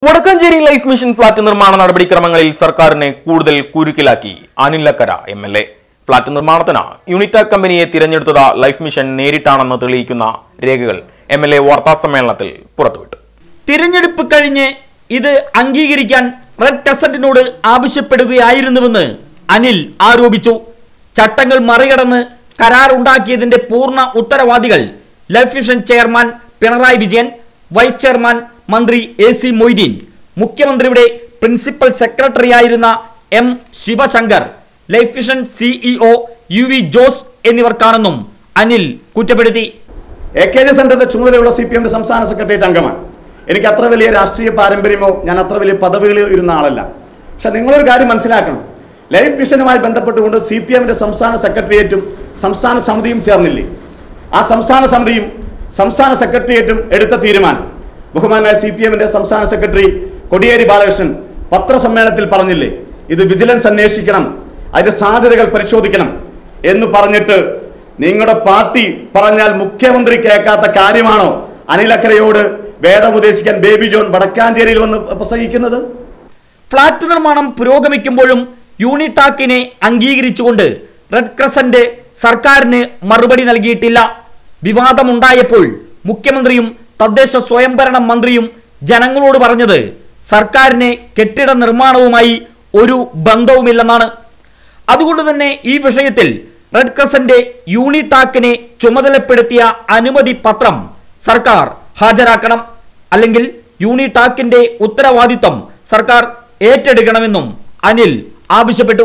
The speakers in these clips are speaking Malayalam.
വടക്കാഞ്ചേരി ലൈഫ് മിഷൻ ഫ്ളാറ്റ് നിർമ്മാണ നടപടിക്രമങ്ങളിൽ സർക്കാരിനെ കൂടുതൽ കുരുക്കിലാക്കി Anil Akkara M L A flat നിർമ്മാണത്തിന് യൂണിറ്റാക് കമ്പനിയെ തിരഞ്ഞെടുത്തത് ലൈഫ് മിഷൻ നേരിട്ടാണെന്ന് തെളിയിക്കുന്ന രേഖകൾ എം എൽ എ വാർത്താസമ്മേളനത്തിൽ പുറത്തുവിട്ടു തിരഞ്ഞെടുപ്പ് കഴിഞ്ഞ് ഇത് അംഗീകരിക്കാൻ റെഡ് കസന്റിനോട് ആവശ്യപ്പെടുകയായിരുന്നുവെന്ന് അനിൽ ആരോപിച്ചു ചട്ടങ്ങൾ മറികടന്ന് കരാർ ഉണ്ടാക്കിയതിന്റെ പൂർണ്ണ ഉത്തരവാദികൾ life mission chairman Pinarayi Vijayan vice chairman മന്ത്രി എ സി മൊയ്തീൻ മുഖ്യമന്ത്രിയുടെ പ്രിൻസിപ്പൽ സെക്രട്ടറിയായിരുന്ന M Sivasankar life mission CEO U V Jose എന്നിവർക്കാണെന്നും അനിൽ കുറ്റപ്പെടുത്തി എ കെ ജി സെന്ററിന്റെ ചുമതലയുള്ള സി പി എമ്മിന്റെ സംസ്ഥാന സെക്രട്ടേറിയറ്റ് അംഗമാണ് എനിക്ക് അത്ര വലിയ രാഷ്ട്രീയ പാരമ്പര്യമോ ഞാൻ അത്ര വലിയ പദവികളിൽ ഇരുന്ന ആളല്ല പക്ഷെ നിങ്ങളൊരു കാര്യം മനസ്സിലാക്കണം ലൈഫ് മിഷനുമായി ബന്ധപ്പെട്ടുകൊണ്ട് സി പി എമ്മിന്റെ സംസ്ഥാന സെക്രട്ടേറിയറ്റും സംസ്ഥാന സമിതിയും ചേർന്നില്ലേ ആ സംസ്ഥാന സമിതിയും സംസ്ഥാന സെക്രട്ടേറിയറ്റും എടുത്ത തീരുമാനം ബഹുമാനായ സി പി എമ്മിന്റെ സംസ്ഥാന സെക്രട്ടറി കൊടിയേരി ബാലകൃഷ്ണൻ പത്രസമ്മേളനത്തിൽ പറഞ്ഞില്ലേ ഇത് വിജിലൻസ് അന്വേഷിക്കണം അതിന്റെ സാധ്യതകൾ പരിശോധിക്കണം എന്ന് പറഞ്ഞിട്ട് നിങ്ങളുടെ പാർട്ടി പറഞ്ഞാൽ മുഖ്യമന്ത്രി കേൾക്കാത്ത കാര്യമാണോ അനിലക്കരയോട് വേദോപദേശിക്കാൻ ബേബി ജോൺ വടക്കാഞ്ചേരിയിൽ വന്ന് പ്രസംഗിക്കുന്നത് ഫ്ളാറ്റ് നിർമ്മാണം പുരോഗമിക്കുമ്പോഴും യൂണിടാക്കിനെ അംഗീകരിച്ചുകൊണ്ട് റെഡ് ക്രസന്റ് സർക്കാരിന് മറുപടി നൽകിയിട്ടില്ല വിവാദമുണ്ടായപ്പോൾ മുഖ്യമന്ത്രിയും തദ്ദേശ സ്വയംഭരണ മന്ത്രിയും ജനങ്ങളോട് പറഞ്ഞത് സർക്കാരിന് കെട്ടിട നിർമ്മാണവുമായി ഒരു ബന്ധവുമില്ലെന്നാണ് അതുകൊണ്ട് തന്നെ ഈ വിഷയത്തിൽ റെഡ് ക്രസന്റ് യൂണിടാക്കിനെ ചുമതലപ്പെടുത്തിയ അനുമതി പത്രം സർക്കാർ ഹാജരാക്കണം അല്ലെങ്കിൽ യൂണിടാക്കിന്റെ ഉത്തരവാദിത്വം സർക്കാർ ഏറ്റെടുക്കണമെന്നും അനിൽ ആവശ്യപ്പെട്ടു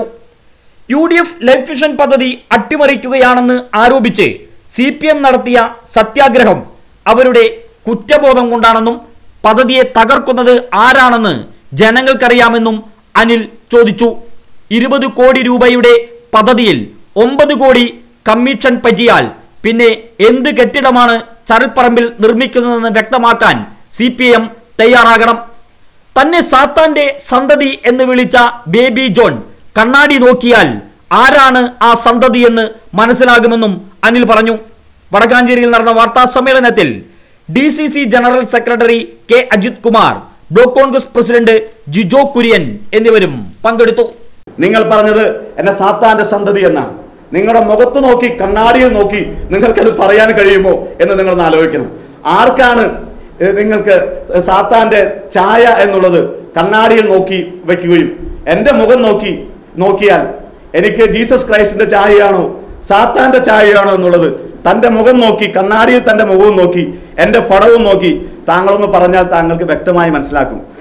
U D F life mission പദ്ധതി അട്ടിമറിക്കുകയാണെന്ന് ആരോപിച്ച് സി പി എം നടത്തിയ സത്യാഗ്രഹം അവരുടെ കുറ്റബോധം കൊണ്ടാണെന്നും പദ്ധതിയെ തകർക്കുന്നത് ആരാണെന്ന് ജനങ്ങൾക്കറിയാമെന്നും അനിൽ ചോദിച്ചു ഇരുപത് കോടി രൂപയുടെ പദ്ധതിയിൽ ഒമ്പത് കോടി കമ്മീഷൻ പറ്റിയാൽ പിന്നെ എന്ത് കെട്ടിടമാണ് ചരൽപ്പറമ്പിൽ നിർമ്മിക്കുന്നതെന്ന് വ്യക്തമാക്കാൻ സി പി എം തയ്യാറാകണം തന്നെ സാത്താന്റെ സന്തതി എന്ന് വിളിച്ച ബേബി ജോൺ കണ്ണാടി നോക്കിയാൽ ആരാണ് ആ സന്തതി എന്ന് മനസ്സിലാകുമെന്നും അനിൽ പറഞ്ഞു വടക്കാഞ്ചേരിയിൽ നടന്ന വാർത്താ സമ്മേളനത്തിൽ D C C general secretary K Ajith Kumar block Congress president Jijo Kurian എന്നിവരും പങ്കെടുത്തു നിങ്ങൾ പറഞ്ഞത് എന്നെ സാത്താന്റെ സന്തതി എന്നാണ് നിങ്ങളുടെ മുഖത്ത് നോക്കി കണ്ണാടിയിൽ നോക്കി നിങ്ങൾക്കത് പറയാൻ കഴിയുമോ എന്ന് നിങ്ങൾ ആലോചിക്കണം ആർക്കാണ് ഏഹ്, നിങ്ങൾക്ക് സാത്താന്റെ ചായ എന്നുള്ളത് കണ്ണാടിയിൽ നോക്കി വെക്കുകയും എൻ്റെ മുഖം നോക്കി നോക്കിയാൽ എനിക്ക് ജീസസ് ക്രൈസ്റ്റിന്റെ ചായയാണോ സാത്താന്റെ ചായയാണോ എന്നുള്ളത് തന്റെ മുഖം നോക്കി കണ്ണാടിയിൽ തന്റെ മുഖവും നോക്കി എൻ്റെ പടവും നോക്കി താങ്കളൊന്ന് പറഞ്ഞാൽ താങ്കൾക്ക് വ്യക്തമായി മനസ്സിലാക്കും